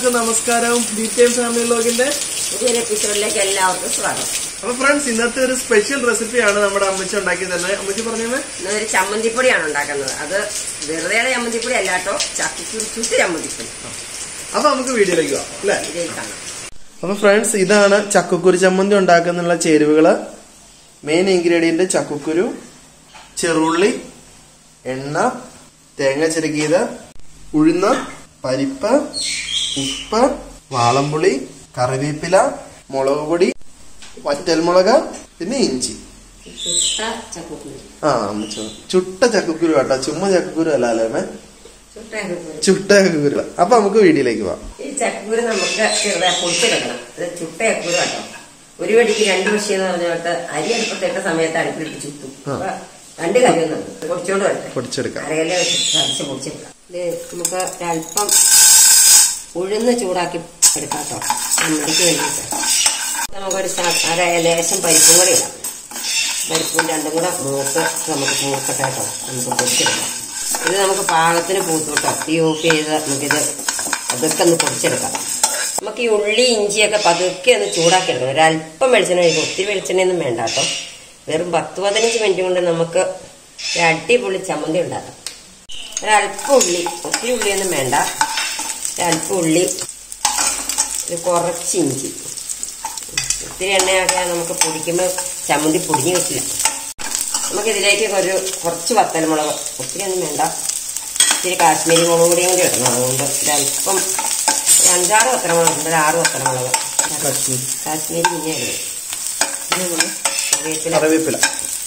എല്ലാവർക്കും നമസ്കാരം B T M family ലോഗിന്റെ പുതിയൊരു എപ്പിസോഡിലേക്ക് എല്ലാവർക്കും സ്വാഗതം അപ്പൊ ഫ്രണ്ട്സ് ഇന്നത്തെ ഒരു സ്പെഷ്യൽ റെസിപ്പിയാണ് നമ്മുടെ അമ്മച്ചി ഉണ്ടാക്കി തന്നെ അമ്മച്ചി പറഞ്ഞത് ഇന്നൊരു ചമ്മന്തിപ്പൊടിയാണ് ഉണ്ടാക്കുന്നത് അത് വെറുതെ ചമ്മന്തിപ്പൊടി അല്ല കേട്ടോ ചക്കിക്കുരു ചുട്ട് ചമ്മന്തിപ്പൊടി അപ്പൊ നമുക്ക് വീഡിയോയിലേക്ക് പോവാം അല്ലെ ഇതിലേക്ക് കാണാം അപ്പൊ ഫ്രണ്ട്സ് ഇതാണ് ചക്കക്കുരു ചമ്മന്തി ഉണ്ടാക്കുന്നുള്ള ചേരുവകള് മെയിൻ ഇൻഗ്രീഡിയന്റ് ചക്കക്കുരു ചെറുള്ളി എണ്ണ തേങ്ങ ചിരകിയത് ഉഴുന്ന് പരിപ്പ് ഉപ്പ് വാളംപുളി കറിവേപ്പില മുളക് പൊടി വറ്റൽമുളക് പിന്നെ ഇഞ്ചി ചുട്ട ചക്കുക്കുരു ആ അമ്മച്ചി പറഞ്ഞു. ചുട്ട ചക്കക്കുരു കേട്ടോ ചുമ്മാ ചക്കക്കുരു അല്ല അല്ലേ അമ്മേ? ചുട്ട ചക്കക്കുരു ചുട്ട ചക്കക്കുരു അപ്പൊ നമുക്ക് വീഡിയോയിലേക്ക് പോവാം ഈ ചക്കക്കുരു നമുക്ക് ചെറുതായി പൊടിച്ചെടുക്കണം ഇത് ചുട്ട ചക്കക്കുരു കേട്ടോ ഒരു വെടിക്ക് രണ്ട് വിഷയം എന്ന് പറഞ്ഞോട്ട് അരി അടുപ്പത്തിട്ട സമയത്ത് അടുപ്പിലിട്ട് ചുറ്റും ആ. അപ്പൊ രണ്ട് കാര്യമൊന്നും പൊടിച്ചോണ്ട് വരട്ടെ പൊടിച്ചെടുക്കാം അരകല്ല വെച്ച് തളിച്ച് പൊടിച്ചെടുക്കാം ഇത് നമുക്ക് ഒരല്പം ഉഴുന്ന് ചൂടാക്കി എടുക്കാം കേട്ടോ ചമ്മടിക്ക് വേണ്ടിയിട്ട് നമുക്കൊരു ശ- അര ലേശം പരിപ്പും കൂടി ഇടാം പരിപ്പും രണ്ടും കൂടെ മൂത്ത് നമുക്ക് മൂക്കട്ടെ കേട്ടോ നമുക്ക് പൊടിച്ചെടുക്കാം ഇത് നമുക്ക് പാകത്തിന് പൂത്തു കേട്ടോ തീ ഓഫ് ചെയ്ത് നമുക്കിത് അതൊക്കെ ഒന്ന് പൊടിച്ചെടുക്കാം നമുക്ക് ഈ ഉള്ളി ഇഞ്ചിയൊക്കെ പതുക്കെ ഒന്ന് ചൂടാക്കി എടുക്കണം ഒരല്പം വെളിച്ചെണ്ണ ഒഴിക്കും ഒത്തിരി വെളിച്ചെണ്ണയൊന്നും വേണ്ട കേട്ടോ വെറും പത്ത് പതിനഞ്ച് മിനിറ്റ് കൊണ്ട് നമുക്ക് ഒരു അടിപൊളി ചമ്മന്തി ഉണ്ടാക്കാം ഒരല്പം ഉള്ളി ഒത്തിരി ഉള്ളിയൊന്നും വേണ്ട ഒരല്പം ഉള്ളി ഒരു കുറച്ച് ഇഞ്ചി ഒത്തിരി എണ്ണയാക്കിയാൽ നമുക്ക് പൊടിക്കുമ്പോൾ ചമ്മന്തി പൊടിഞ്ഞു വെക്കില്ല നമുക്കിതിലേക്ക് ഒരു കുറച്ച് വത്തൽമുളക് ഒത്തിരി ഒന്നും വേണ്ട ഇത്തിരി കാശ്മീരി മുളക് പൊടിയും കൂടി ഇടണം അതുകൊണ്ട് ഒരല്പം ഒരു അഞ്ചാറ് വത്തലമുളക് ഉണ്ട് ഒരു ആറ് വത്തലമുളക് കാശ്മീരി. കാശ്മീരി പിന്നെ ഇടുന്നത് ഇത് നമ്മള് കറിവേപ്പില കറിവേപ്പില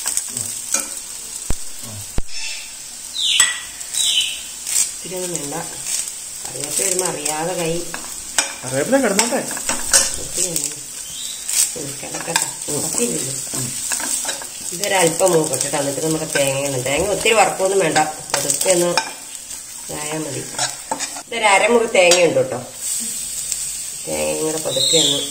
ഒത്തിരിയൊന്നും വേണ്ട കറിവേപ്പില വരുമ്പോൾ അറിയാതെ കൈ കറിവേപ്പില കിടന്നോട്ടെ ഒത്തിരി കിടക്കട്ടെ ഉറപ്പില്ലല്ലോ ഇതൊരല്പം മൂക്കട്ടിട്ട് എന്നിട്ട് നമുക്ക് തേങ്ങ തേങ്ങ ഒത്തിരി വറുപ്പൊന്നും വേണ്ട അതൊക്കെ ഒന്ന് ഇതായാൽ മതി ഇതൊരു അരമുറി തേങ്ങ ഉണ്ട് കേട്ടോ തേങ്ങ ഇങ്ങനെ പതുക്കെ ഒന്ന്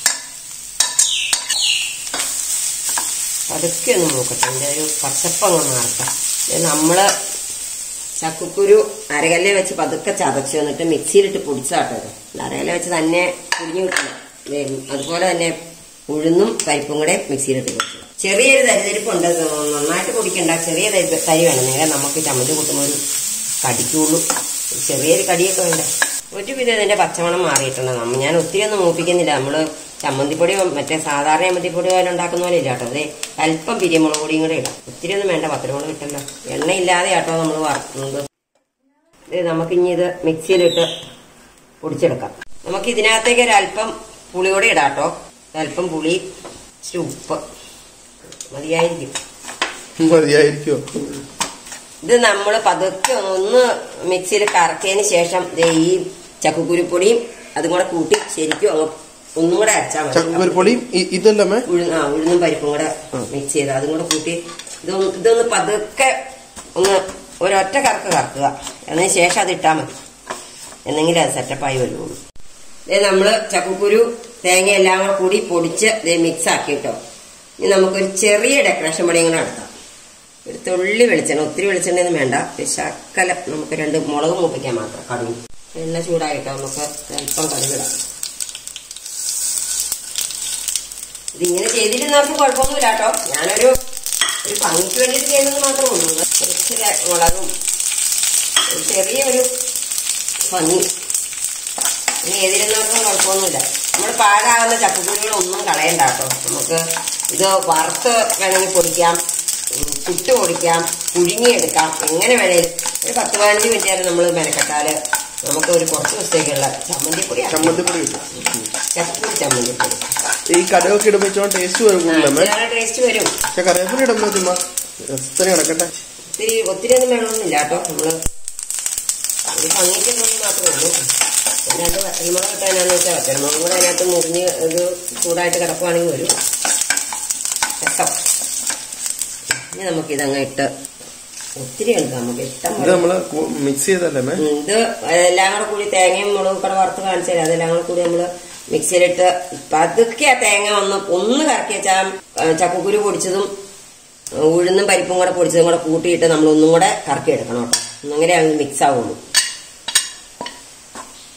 പതുക്കെ ഒന്ന് മൂക്കട്ടെ അതിൻ്റെ ഒരു പച്ചപ്പങ്ങ് മാറട്ടെ ഇത് നമ്മള് ചക്കുക്കുരു അരകല്ലെ വെച്ച് പതുക്കെ ചതച്ച് വന്നിട്ട് മിക്സിയിലിട്ട് പൊടിച്ചാട്ടത് അരകല്ലെ വെച്ച് തന്നെ പൊടിഞ്ഞു കിട്ടണം ദേ, അതുപോലെ തന്നെ ഉഴുന്നും പരിപ്പും കൂടെ മിക്സിയിലിട്ട് പൊടിച്ചു ചെറിയൊരു തരിതരിപ്പുണ്ട് നന്നായിട്ട് പൊടിക്കണ്ട ചെറിയ തരി തരി വേണം നേരെ നമുക്ക് ചമ്മന്തി കൂട്ടുമ്പോൾ ഒരു കടിക്കുള്ളൂ ഒരു ചെറിയൊരു കടിയൊക്കെ വേണ്ട ഒരു വിധം ഇതിന്റെ പച്ചമണം മാറിയിട്ടുണ്ട് നമ്മ ഞാൻ ഒത്തിരി ഒന്നും മൂപ്പിക്കുന്നില്ല നമ്മള് ചമ്മന്തിപ്പൊടി മറ്റേ സാധാരണ ചമ്മന്തിപ്പൊടി പോലെ ഉണ്ടാക്കുന്ന പോലെ ഇല്ല കേട്ടോ അതെ അല്പം പിരിമുളക് പൊടിയും കൂടെ ഇടാം ഒത്തിരി ഒന്നും വേണ്ട പത്തരമുളക് കിട്ടല്ലോ എണ്ണ ഇല്ലാതെ കേട്ടോ നമ്മൾ വറുക്കുന്നത് ഇത് നമുക്ക് ഇനി ഇത് മിക്സിയിലിട്ട് പൊടിച്ചെടുക്കാം നമുക്ക് ഇതിനകത്തേക്ക് ഒരു അല്പം പുളി കൂടെ ഇടാം കേട്ടോ അല്പം പുളി ഇച്ചിരി ഉപ്പ് മതിയായിരിക്കും മതിയായിരിക്കോ ഇത് നമ്മൾ പതുക്കെ ഒന്ന് മിക്സിയിൽ കറക്കിയതിന് ശേഷം ദേ ഈ ചക്കക്കുരുപ്പൊടിയും അതും കൂടെ കൂട്ടി ശരിക്കും അങ്ങ് ഒന്നും കൂടെ അരച്ചാൽ മതി ചക്കക്കുരുപ്പൊടിയും ഇ- ഇതല്ലമ്മേ ഉഴുന്ന് ആ ഉഴുന്നും പരിപ്പും കൂടെ മിക്സ് ചെയ്ത് അതും കൂടെ കൂട്ടി ഇതൊന്ന് ഇതൊന്ന് പതുക്കെ ഒന്ന് ഒരൊറ്റ കറക്ക് കറക്കുക അതിന് ശേഷം അത് ഇട്ടാൽ മതി എന്നെങ്കിലും അത് സെറ്റപ്പായി വരുള്ളൂ ഇത് നമ്മള് ചക്കക്കുരു തേങ്ങ എല്ലാം കൂടെ കൂടി പൊടിച്ച് ഇത് മിക്സ് ആക്കി കേട്ടോ ഇനി നമുക്കൊരു ചെറിയ ഡെക്കറേഷൻ പണിയും കൂടെ നടത്താം ഒരു തുള്ളി വെളിച്ചെണ്ണ ഒത്തിരി വെളിച്ചെണ്ണയൊന്നും വേണ്ട ഒരു ശക്കല നമുക്ക് രണ്ട് മുളക് മൂപ്പിക്കാൻ മാത്രം കടുക് എണ്ണ ചൂടായിട്ടോ നമുക്ക് അല്പം കടുകിടാം ഇതിങ്ങനെ ചെയ്തിരുന്നവർക്ക് കുഴപ്പമൊന്നുമില്ല കേട്ടോ ഞാനൊരു ഒരു ഭംഗിക്ക് വേണ്ടിയിട്ട് ചെയ്യുന്നത് മാത്രമേ ഉള്ളൂ കുറച്ച് ര- മുളകും ഒരു ചെറിയൊരു ഭംഗി ഇനി എതിരുന്നവർക്കും കുഴപ്പമൊന്നുമില്ല നമ്മൾ പാഴാകുന്ന ചക്കക്കുരുകളൊന്നും കളയണ്ട കേട്ടോ നമുക്ക് ഇത് വറുത്ത് വേണമെങ്കിൽ പൊടിക്കാം ഉം, ചുട്ട് പൊടിക്കാം പുഴുങ്ങിയെടുക്കാം എങ്ങനെ വേണേലും ഒരു പത്ത് പതിനഞ്ച് മിനിറ്റ് നേരം നമ്മൾ മെനക്കെട്ടാല് നമുക്ക് ഒരു കുറച്ച് ദിവസത്തേക്കുള്ള ചമ്മന്തിപ്പൊടി ആക്കാം. ചമ്മന്തിപ്പൊടി കിട്ടും ചക്കക്കുരു ചമ്മന്തിപ്പൊടി ഈ കടുകൊക്കെ ഇടുമ്പോ ചുമ്മാ ടേസ്റ്റ് വരും കൂടുതലമ്മേ ടേസ്റ്റ് വരും പക്ഷെ കറിവേപ്പില ഇടുമ്പോ ചുമ്മാ രസത്തിന് കിടക്കട്ടെ ഒത്തിരി ഒത്തിരി ഒന്നും വേണമെന്നില്ല കേട്ടോ നമ്മള് ഒരു ഭംഗിക്ക് തോന്നി മാത്രമേ ഉള്ളൂ അതിനകത്ത് വറ്റൽമുളക് ഇട്ടാന്ന് വെച്ചാൽ വറ്റൽമുളക് കൂടെ അതിനകത്ത് മുറിഞ്ഞ് ഒരു ചൂടായിട്ട് കിടക്കുവാണെങ്കിൽ വരും രസം ഇനി നമുക്ക് ഇതങ്ങ് ഇട്ട് ഒത്തിരി ഉണ്ട് നമുക്ക് ഇഷ്ടം ഇത് പോലെ നമ്മള് മിക്സ് ചെയ്തല്ലേ അമ്മേ? ഉം, ഇത് എല്ലാം കൂടെ കൂടി തേങ്ങയും മുളകും കൂടെ വറുത്ത് കാണിച്ചാൽ അതെല്ലാം കൂടെ കൂടി നമ്മള് മിക്സിയിലിട്ട് പതുക്കെ ആ തേങ്ങ ഒന്ന് ഒന്ന് കറക്കി വെച്ചാൽ ചക്കക്കുരു പൊടിച്ചതും ഉഴുന്നും പരിപ്പും കൂടെ പൊടിച്ചതും കൂടെ കൂട്ടിയിട്ട് നമ്മൾ ഒന്നും കൂടെ കറക്കി എടുക്കണം കേട്ടോ അങ്ങനെ അത് മിക്സ് ആവുള്ളൂ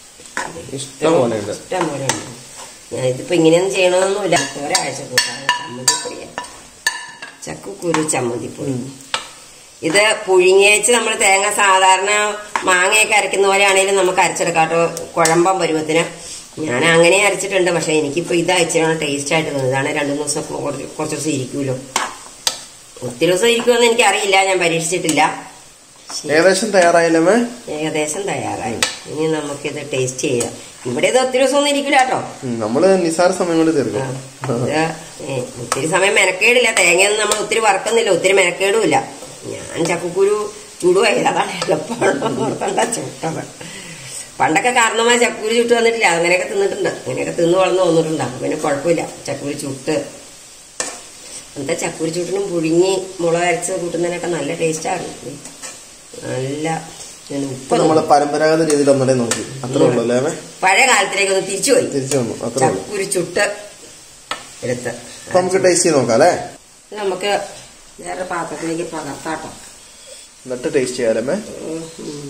ഉണ്ടാകും ഇഷ്ടം പോലെ ഉണ്ട്. ഇഷ്ടം പോലെ ഉണ്ട് ഞാൻ ഇതിപ്പോ ഇങ്ങനെയൊന്നും ചെയ്യണമെന്നൊന്നുമില്ല ഒരാഴ്ച കൂട്ടാണ് ചമ്മന്തിപ്പൊടിയ ചക്കുക്കുരു ചമ്മന്തിപ്പൊടി ഇത് പുഴുങ്ങിയേച്ച് നമ്മൾ തേങ്ങ സാധാരണ മാങ്ങയൊക്കെ അരയ്ക്കുന്ന പോലെ ആണെങ്കിലും നമുക്ക് അരച്ചെടുക്കാട്ടോ കുഴമ്പം പരുവത്തിന് ഞാൻ അങ്ങനെ അരച്ചിട്ടുണ്ട് പക്ഷെ എനിക്കിപ്പോ ഇത് അയച്ചാണ് ടേസ്റ്റ് ആയിട്ട് തോന്നുന്നത് ഇതാണ് രണ്ടു മൂന്ന് ദിവസം കുറച്ച് കുറച്ച് ദിവസം ഇരിക്കുമല്ലോ ഒത്തിരി ദിവസം ഇരിക്കുമെന്ന് എനിക്കറിയില്ല ഞാൻ പരീക്ഷിച്ചിട്ടില്ല ഏകദേശം തയ്യാറായില്ലേ ഏകദേശം തയ്യാറായി ഇനി നമുക്കിത് ടേസ്റ്റ് ചെയ്യാം ഇവിടെ ഇത് ഒത്തിരി ദിവസം ഒന്നും ഇരിക്കില്ല കേട്ടോ നമ്മള് നിസാര സമയം കൊണ്ട് ആ, തീർക്കും ഇത് ഏ, ഒത്തിരി സമയം മെനക്കേടില്ല തേങ്ങയൊന്നും നമ്മൾ ഒത്തിരി വറക്കുന്നില്ല ഒത്തിരി മെനക്കേടുമില്ല ഞാൻ ചക്കക്കുരു ചുടുവായി അതാണ് എളുപ്പമാണ് ഓർക്കണ്ട ചുട്ടത് പണ്ടൊക്കെ കാരണമായ ചക്കുരു ചുട്ട് വന്നിട്ടില്ല അങ്ങനെയൊക്കെ തിന്നിട്ടുണ്ട് അങ്ങനെയൊക്കെ തിന്ന് വളർന്ന് വന്നിട്ടുണ്ട് അപ്പൊ പിന്നെ കുഴപ്പമില്ല ചക്കുരു ചുട്ട് അന്നത്തെ ചക്കുരു ചുട്ടിനും പുഴുങ്ങി മുളക് അരച്ച് കൂട്ടുന്നതിനൊക്കെ നല്ല ടേസ്റ്റാണ് നല്ല ഇതിന് ഉപ്പ് ഇപ്പൊ നമ്മള് പരമ്പരാഗത രീതിയിൽ ഒന്നടേ നോക്കി അത്രേ ഉള്ളൂ അല്ലേ പഴയ കാലത്തിലേക്ക് ഒന്ന് തിരിച്ചു പോയി തിരിച്ചു വന്നു അത്രേ ഉള്ളൂ ചക്കുരു ചുട്ട് എടുത്ത് അപ്പൊ നമുക്ക് ടേസ്റ്റ് ചെയ്ത് നോക്കാം അല്ലേ ഇത് നമുക്ക് വേറെ പാത്രത്തിലേക്ക് പകർത്താട്ടോ എന്നിട്ട് ടേസ്റ്റ് ചെയ്യാലേ ഉം, ഉം.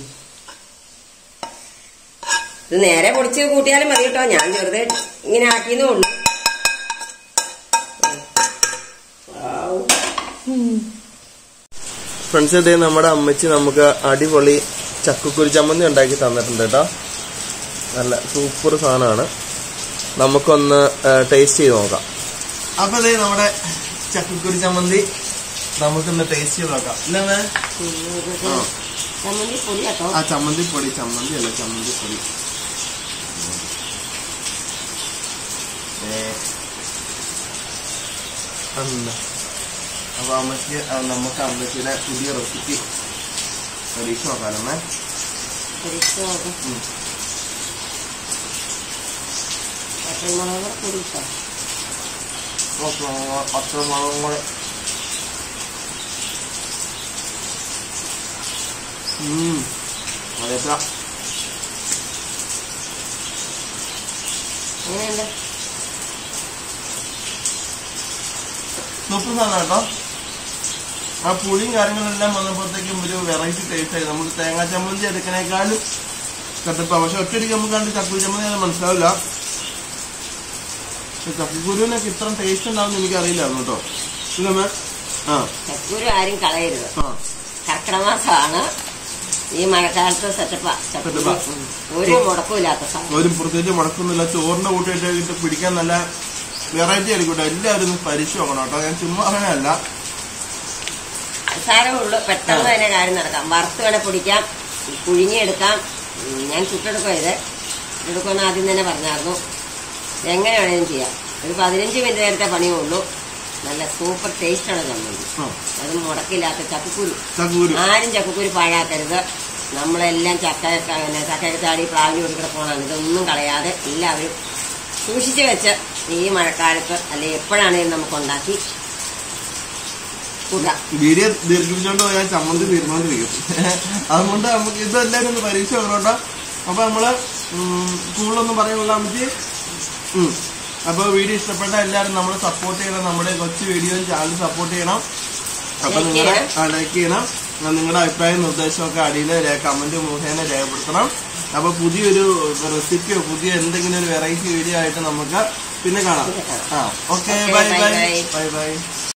ഇത് നേരെ പൊടിച്ച് കൂട്ടിയാലും മതി കേട്ടോ ഞാൻ ചെറുതെ ഇങ്ങനെ ആക്കിയെന്നേ ഉള്ളൂ ആവൂ. ഫ്രണ്ട്സ് ഇതേ നമ്മുടെ അമ്മച്ചി നമുക്ക് അടിപൊളി ചക്കക്കുരു ചമ്മന്തി ഉണ്ടാക്കി തന്നിട്ടുണ്ട് കേട്ടോ നല്ല സൂപ്പർ സാധനമാണ് നമുക്കൊന്ന് ടേസ്റ്റ് ചെയ്ത് നോക്കാം അപ്പൊ ഇതേ നമ്മുടെ ചക്കക്കുരു ചമ്മന്തി നമുക്കൊന്ന് ടേസ്റ്റ് ചെയ്ത് നോക്കാം ഇല്ലേ മേ? ആ. ചമ്മന്തി പൊടി കേട്ടോ ആ ചമ്മന്തി പൊടി ചമ്മന്തി അല്ല ചമ്മന്തി പൊടി ഏ. അന്ന്. അപ്പൊ അമ്മയ്ക്ക് ആ, നമുക്ക് അമ്മച്ചിയുടെ പുതിയ റെസിപ്പി പരീക്ഷ നോക്കാനമ്മേ പൊടിച്ച് നോക്കാം. പച്ചമുളക് പൊടി ഇട്ടോ പച്ചമുളകും കൂടെ ഉം. അതേറ്റാ. അങ്ങനെയുണ്ട് സൂപ്പർ സാധനം കേട്ടോ ആ പുളിയും കാര്യങ്ങളെല്ലാം വന്നപ്പോഴത്തേക്കും ഒരു വെറൈറ്റി ടേസ്റ്റ് ആയി നമ്മൾ തേങ്ങാ ചമ്മന്തി എടുക്കണേക്കാളും കട്ടപ്പ പക്ഷെ ഒറ്റയടിക്ക് നമുക്ക് കണ്ട് ചക്കുരു ചമ്മന്തി അത് മനസ്സിലാവില്ല പക്ഷെ ചക്കുരുവിനൊക്കെ ഇത്ര ടേസ്റ്റ് ഉണ്ടാവും എനിക്ക് അറിയില്ലായിരുന്നു കേട്ടോ ഇല്ലമ്മേ ആ ചക്കൂര് ആരും കളയരുത് ആ കർക്കിടക മാസമാണ് ഈ മഴക്കാലത്ത് സെറ്റപ്പാ ചക്കൂര് സെറ്റപ്പാ. ഉം. ഒരു മുടക്കമില്ലാത്ത സാധനം ഒരു പ്രത്യേകിച്ച് മുടക്കൊന്നുമില്ല ചോറിന്റെ കൂട്ടിയിട്ട് ഇട്ട് പിടിക്കാൻ നല്ല വെറൈറ്റി ആയിരിക്കും കേട്ടോ എല്ലാവരും ഒന്ന് പരിച്ചു നോക്കണം കേട്ടോ ഞാൻ ചുമ്മാ അങ്ങനെയല്ല സാരമുള്ളൂ പെട്ടെന്ന് തന്നെ കാര്യം നടക്കാം വറുത്ത് വേണേ പൊടിക്കാം പുഴുങ്ങിയെടുക്കാം ഉം, ഞാൻ ചുട്ടെടുക്കുക ഇത് ചുട്ടെടുക്കുമെന്ന് ആദ്യം തന്നെ പറഞ്ഞായിരുന്നു എങ്ങനെ വേണേലും ചെയ്യാം ഒരു പതിനഞ്ച് മിനിറ്റ് നേരത്തെ പണിയേ ഉള്ളൂ നല്ല സൂപ്പർ ടേസ്റ്റാണ് ചമ്മന്തി ആ, അത് മുടക്കില്ലാത്ത ചക്കക്കുരു ചക്കുരു ആരും ചക്കക്കുരു പാഴാക്കരുത് നമ്മളെല്ലാം ചക്ക പിന്നെ ചക്കയൊക്കെ ചാടി പ്ലാവിന് കൊടുക്കണ പോണാണ് ഇതൊന്നും കളയാതെ എല്ലാവരും സൂക്ഷിച്ചു വെച്ച് ഈ മഴക്കാലത്ത് അല്ലെങ്കിൽ എപ്പോഴാണെങ്കിലും നമുക്ക് ഉണ്ടാക്കി കൂട്ടാം വീഡിയോ ദീർഘിപ്പിച്ചോണ്ട് പോയാൽ ചമ്മന്തി തീരുമാനിച്ചിരിക്കും അതുകൊണ്ട് നമുക്ക് ഇതെല്ലാവരും ഒന്ന് പരീക്ഷ നോക്കണം കേട്ടോ അപ്പൊ നമ്മള് ഉം, കൂടുതലൊന്നും പറയാനുള്ള അമ്മച്ചി ഉം. അപ്പൊ വീഡിയോ ഇഷ്ടപ്പെട്ട എല്ലാവരും നമ്മൾ സപ്പോർട്ട് ചെയ്യണം നമ്മുടെ കൊച്ചു വീഡിയോയും ചാനൽ സപ്പോർട്ട് ചെയ്യണം അപ്പൊ Like നിങ്ങളുടെ ചെയ്യണം. ലൈക്ക് ചെയ്യണം ആ, നിങ്ങളുടെ അഭിപ്രായം നിർദ്ദേശമൊക്കെ അടിയിൽ കമന്റ് മുഖേന രേഖപ്പെടുത്തണം അപ്പൊ പുതിയൊരു റെസിപ്പിയോ പുതിയ എന്തെങ്കിലും ഒരു വെറൈറ്റി വീഡിയോ ആയിട്ട് നമുക്ക് പിന്നെ കാണാം പിന്നെ കാണാം. ആ okay Okay, bye bye bye bye. Bye by